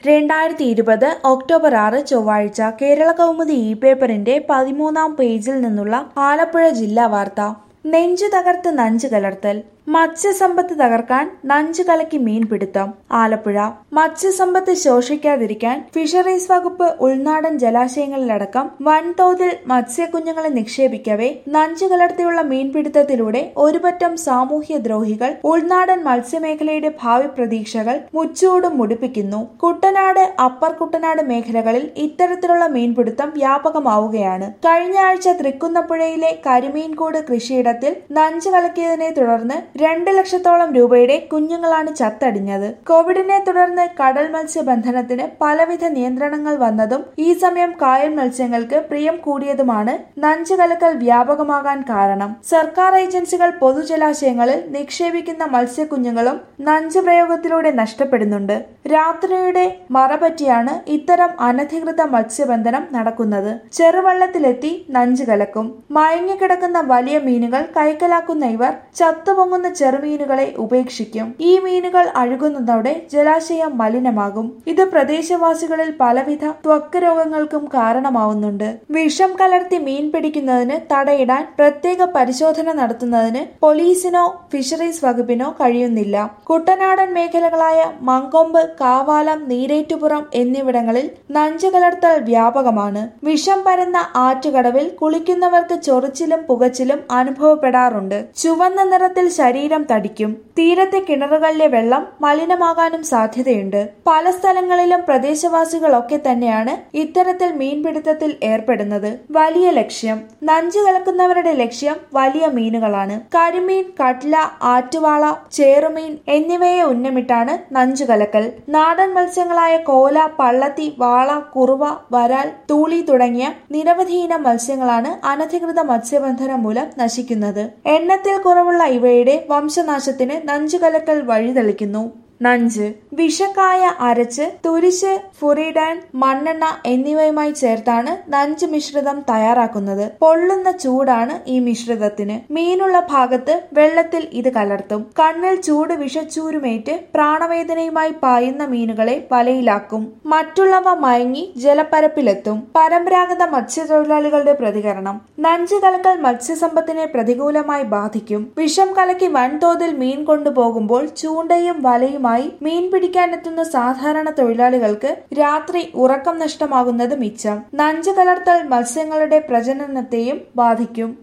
രണ്ടായിരത്തി ഇരുപത് ഒക്ടോബർ ആറ് ചൊവ്വാഴ്ച കേരള കൗമുദി ഇ പേപ്പറിന്റെ പതിമൂന്നാം പേജിൽ നിന്നുള്ള ആലപ്പുഴ ജില്ലാ വാർത്ത നെഞ്ചു തകർത്ത് നഞ്ചു കലർത്തൽ മത്സ്യസമ്പത്ത് തകർക്കാൻ നഞ്ചു കലക്കി മീൻപിടുത്തം ആലപ്പുഴ മത്സ്യസമ്പത്ത് ശോഷിക്കാതിരിക്കാൻ ഫിഷറീസ് വകുപ്പ് ഉൾനാടൻ ജലാശയങ്ങളിലടക്കം വൻതോതിൽ മത്സ്യക്കുഞ്ഞുങ്ങളെ നിക്ഷേപിക്കവേ നഞ്ചു കലർത്തിയുള്ള മീൻപിടുത്തത്തിലൂടെ ഒരുപറ്റം സാമൂഹ്യ ദ്രോഹികൾ ഉൾനാടൻ മത്സ്യമേഖലയുടെ ഭാവി പ്രതീക്ഷകൾ മുച്ചൂടും മുടിപ്പിക്കുന്നു കുട്ടനാട് അപ്പർ കുട്ടനാട് മേഖലകളിൽ ഇത്തരത്തിലുള്ള മീൻപിടുത്തം വ്യാപകമാവുകയാണ് കഴിഞ്ഞ ആഴ്ച തൃക്കുന്നപ്പുഴയിലെ കരിമീൻകൂട് കൃഷിയിടത്തിൽ നഞ്ചു കലക്കിയതിനെ തുടർന്ന് രണ്ട് ലക്ഷത്തോളം രൂപയുടെ കുഞ്ഞുങ്ങളാണ് ചത്തടിഞ്ഞത് കോവിഡിനെ തുടർന്ന് കടൽ മത്സ്യബന്ധനത്തിന് പലവിധ നിയന്ത്രണങ്ങൾ വന്നതും ഈ സമയം കായൽ മത്സ്യങ്ങൾക്ക് പ്രിയം കൂടിയതുമാണ് നഞ്ചു കലക്കൽ വ്യാപകമാകാൻ കാരണം സർക്കാർ ഏജൻസികൾ പൊതുജലാശയങ്ങളിൽ നിക്ഷേപിക്കുന്ന മത്സ്യക്കുഞ്ഞുങ്ങളും നഞ്ചു പ്രയോഗത്തിലൂടെ നഷ്ടപ്പെടുന്നുണ്ട് രാത്രിയുടെ മറപറ്റിയാണ് ഇത്തരം അനധികൃത മത്സ്യബന്ധനം നടക്കുന്നത് ചെറുവള്ളത്തിലെത്തി നഞ്ചു കലക്കും മയങ്ങിക്കിടക്കുന്ന വലിയ മീനുകൾ കൈക്കലാക്കുന്ന ഇവർ ചത്തുപൊങ്ങുന്ന ചെറുമീനുകളെ ഉപേക്ഷിക്കും ഈ മീനുകൾ അഴുകുന്നതോടെ ജലാശയം മലിനമാകും ഇത് പ്രദേശവാസികളിൽ പലവിധ ത്വക്ക് രോഗങ്ങൾക്കും കാരണമാവുന്നുണ്ട് വിഷം കലർത്തി മീൻ പിടിക്കുന്നതിന് തടയിടാൻ പ്രത്യേക പരിശോധന നടത്തുന്നതിന് പോലീസിനോ ഫിഷറീസ് വകുപ്പിനോ കഴിയുന്നില്ല കുട്ടനാടൻ മേഖലകളായ മങ്കൊമ്പ് കാവാലം നീരേറ്റുപുറം എന്നിവിടങ്ങളിൽ നഞ്ചു കലർത്തൽ വ്യാപകമാണ് വിഷം പരന്ന ആറ്റുകടവിൽ കുളിക്കുന്നവർക്ക് ചൊറിച്ചിലും പുകച്ചിലും അനുഭവപ്പെടാറുണ്ട് ചുവന്ന നിറത്തിൽ ശരീരം തടിക്കും തീരത്തെ കിണറുകളിലെ വെള്ളം മലിനമാകാനും സാധ്യതയുണ്ട് പല സ്ഥലങ്ങളിലും പ്രദേശവാസികളൊക്കെ തന്നെയാണ് ഇത്തരത്തിൽ മീൻപിടുത്തത്തിൽ ഏർപ്പെടുന്നത് വലിയ ലക്ഷ്യം നഞ്ചു കലക്കുന്നവരുടെ ലക്ഷ്യം വലിയ മീനുകളാണ് കരിമീൻ കട്ല ആറ്റുവാള ചേറുമീൻ എന്നിവയെ ഉന്നമിട്ടാണ് നഞ്ചു കലക്കൽ നാടൻ മത്സ്യങ്ങളായ കോല പള്ളത്തി വാള കുറുവ വരാൽ തൂളി തുടങ്ങിയ നിരവധി ഇനം മത്സ്യങ്ങളാണ് അനധികൃത മത്സ്യബന്ധനം മൂലം നശിക്കുന്നത് എണ്ണത്തിൽ കുറവുള്ള ഇവയുടെ വംശനാശത്തിന് നഞ്ചു കലക്കൽ വഴിതെളിക്കുന്നു നഞ്ച് വിഷക്കായ അരച്ച് തുരിശ് ഫുറിഡാൻ മണ്ണെണ്ണ എന്നിവയുമായി ചേർത്താണ് നഞ്ച് മിശ്രിതം തയ്യാറാക്കുന്നത് പൊള്ളുന്ന ചൂടാണ് ഈ മിശ്രിതത്തിന് മീനുള്ള ഭാഗത്ത് വെള്ളത്തിൽ ഇത് കലർത്തും കണ്ണിൽ ചൂട് വിഷച്ചൂരുമേറ്റ് പ്രാണവേദനയുമായി പായുന്ന മീനുകളെ വലയിലാക്കും മറ്റുള്ളവ മയങ്ങി ജലപ്പരപ്പിലെത്തും പരമ്പരാഗത മത്സ്യത്തൊഴിലാളികളുടെ പ്രതികരണം നഞ്ച് കലക്കൽ മത്സ്യസമ്പത്തിനെ പ്രതികൂലമായി ബാധിക്കും വിഷം കലക്കി വൻതോതിൽ മീൻ കൊണ്ടുപോകുമ്പോൾ ചൂണ്ടയും വലയുമായി മീൻ പിടിക്കാനെത്തുന്ന സാധാരണ തൊഴിലാളികൾക്ക് രാത്രി ഉറക്കം നഷ്ടമാകുന്നത് മിച്ചം നഞ്ചു കലർത്തൽ മത്സ്യങ്ങളുടെ പ്രജനനത്തെയും ബാധിക്കും